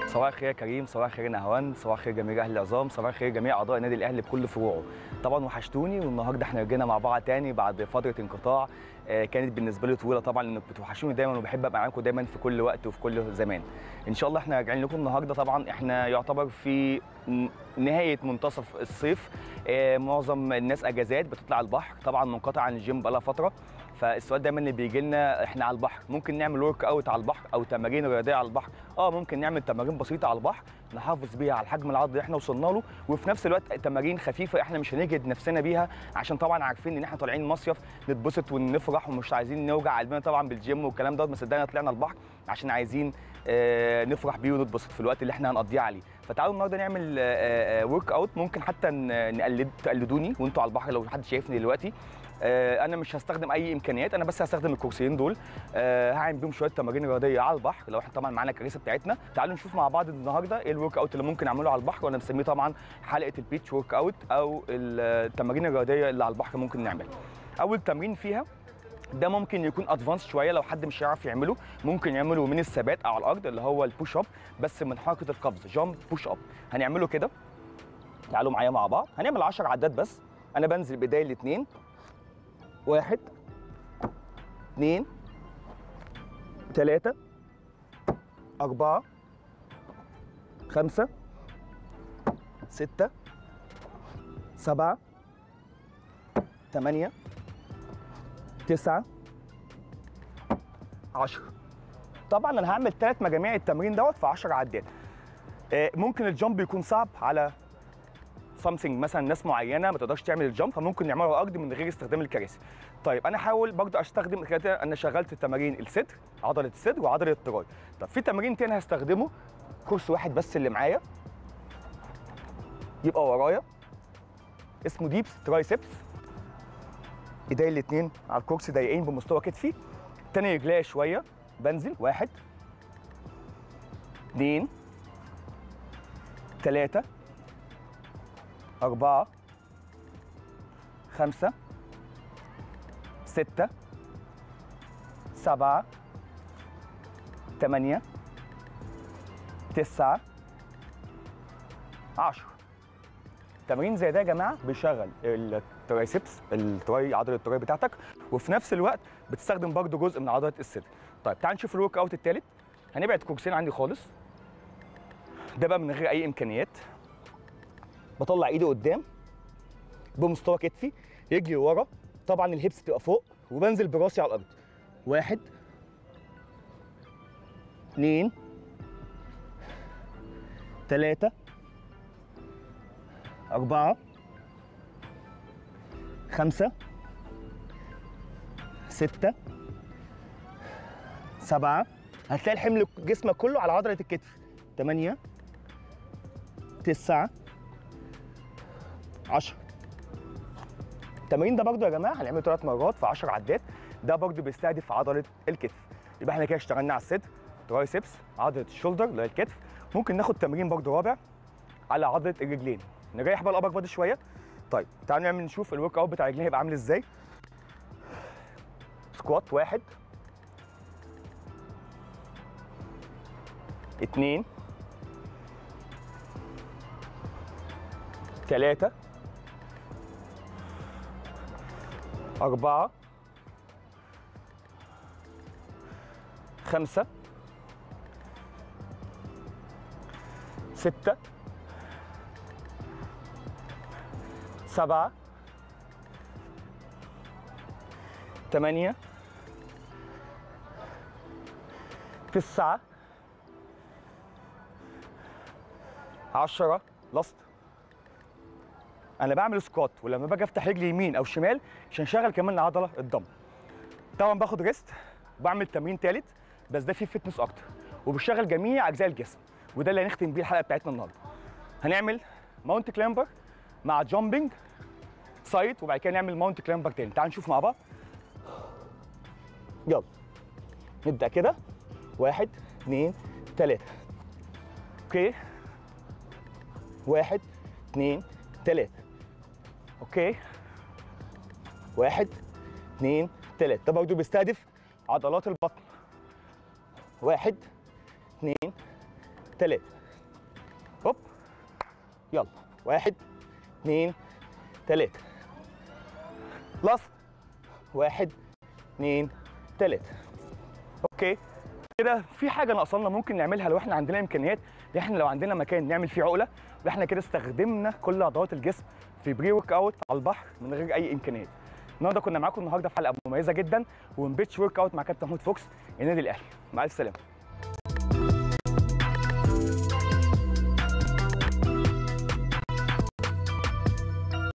صباح الخير يا كريم صباح الخير يا نهوان صباح الخير جميع اهل العظام صباح الخير جميع اعضاء النادي الاهلي بكل فروعه طبعا وحشتوني والنهارده احنا رجعنا مع بعض تاني بعد فتره انقطاع آه، كانت بالنسبه لي طويله طبعا لانك بتوحشوني دايما وبحب ابقى معاكم دايما في كل وقت وفي كل زمان ان شاء الله احنا راجعين لكم النهارده طبعا احنا يعتبر في ن- نهايه منتصف الصيف آه، معظم الناس اجازات بتطلع البحر طبعا منقطع عن الجيم بقالها فتره فالسؤال دايما اللي بيجي لنا احنا على البحر ممكن نعمل ورك اوت على البحر او تمارين رياضيه على البحر اه ممكن نعمل تمارين بسيطه على البحر نحافظ بيها على الحجم العضلي اللي احنا وصلنا له وفي نفس الوقت تمارين خفيفه احنا مش هنجهد نفسنا بيها عشان طبعا عارفين ان احنا طالعين مصيف نتبسط ونفرح ومش عايزين نوجع قلبنا طبعا بالجيم والكلام دوت بس صدقنا طلعنا البحر عشان عايزين آه، نفرح بيه ونتبسط في الوقت اللي احنا هنقضيه عليه فتعالوا النهارده نعمل ورك اوت ممكن حتى ن- نقلد تقلدوني وانتوا على البحر لو حد شايفني دلوقتي آه، انا مش هستخدم اي امكانيات انا بس هستخدم الكرسيين دول آه، هعمل بيهم شويه تمارين رياضيه على البحر لو احنا طبعا معانا الكراسي بتاعتنا تعالوا نشوف مع بعض النهارده ايه الورك اوت اللي ممكن اعمله على البحر وانا مسميه طبعا حلقه البيتش ورك اوت او التمارين الرياضيه اللي على البحر ممكن نعملها اول تمرين فيها ده ممكن يكون ادفانس شويه لو حد مش هيعرف يعمله ممكن يعمله من الثبات او على الارض اللي هو البوش اب بس من حركه القفز جامب بوش اب هنعمله كده تعالوا معايا مع بعض هنعمل 10 عدات بس انا بنزل بايديا الاثنين واحد اثنين ثلاثة أربعة خمسة ستة سبعة ثمانية تسعة عشرة طبعا انا هعمل ثلاث مجاميع التمرين دوت في 10 عدات آه، ممكن الجامب يكون صعب على سامثينج مثلا ناس معينه ما تقدرش تعمل الجامب فممكن نعمله على الارض من غير استخدام الكراسي طيب انا هحاول برضه استخدم كده انا شغلت تمارين الصدر عضله الصدر وعضله التراي طب في تمرين تاني هستخدمه كورس واحد بس اللي معايا يبقى ورايا اسمه ديبس ترايسبس ايديا الاثنين على الكرسي ضيقين بمستوى كتفي تاني رجليا شويه بنزل واحد اثنين ثلاثة أربعة خمسة ستة سبعة ثمانية تسعة عشرة تمرين زي ده يا جماعه بيشغل الترايسبس التراي عضله التراي بتاعتك وفي نفس الوقت بتستخدم برضه جزء من عضله الصدر طيب تعال نشوف الورك اوت الثالث هنبعد كورسين عندي خالص ده بقى من غير اي امكانيات بطلع ايدي قدام بمستوى كتفي رجلي ورا طبعا الهيبس تبقى فوق وبنزل براسي على الارض واحد اثنين ثلاثة أربعة خمسة ستة سبعة هتلاقي الحمل جسمك كله على عضلة الكتف تمانية تسعة عشرة التمرين ده برضو يا جماعة هنعمله ثلاث مرات في 10 عدات ده برضو بيستهدف عضلة الكتف يبقى احنا كده اشتغلنا على الصدر ترايسبس عضلة الشولدر اللي هي الكتف ممكن ناخد تمرين برضو رابع على عضلة الرجلين نريح بقى الابر بادي شويه طيب تعالوا نعمل نشوف الورك اوت بتاع الرجلين هيبقى عامل ازاي سكوات واحد اتنين تلاتة أربعة خمسة ستة سبعة ثمانية تسعة عشرة لاست أنا بعمل سكوات ولما باجي أفتح رجلي يمين أو شمال عشان أشغل كمان العضلة الضم طبعا باخد ريست بعمل تمرين تالت بس ده فيه فتنس أكتر وبشغل جميع أجزاء الجسم وده اللي هنختم بيه الحلقة بتاعتنا النهاردة هنعمل ماونت كلامبر مع جامبنج سايد وبعد كده نعمل ماونت كلامبر تاني تعال نشوف مع بعض يلا نبدا كده واحد اثنين ثلاثة اوكي واحد اثنين ثلاثة اوكي واحد اثنين ثلاثة ده برضه بيستهدف عضلات البطن واحد اثنين ثلاثة يلا واحد اثنين ثلاثة لاست واحد اثنين ثلاثة اوكي كده في حاجة ناقصانا ممكن نعملها لو احنا عندنا امكانيات ان احنا لو عندنا مكان نعمل فيه عقلة واحنا كده استخدمنا كل عضلات الجسم في بري ورك اوت على البحر من غير اي امكانيات النهارده كنا معاكم النهارده في حلقه مميزه جدا ومن بيتش ورك اوت مع كابتن محمود فوكس النادي الاهلي مع السلامه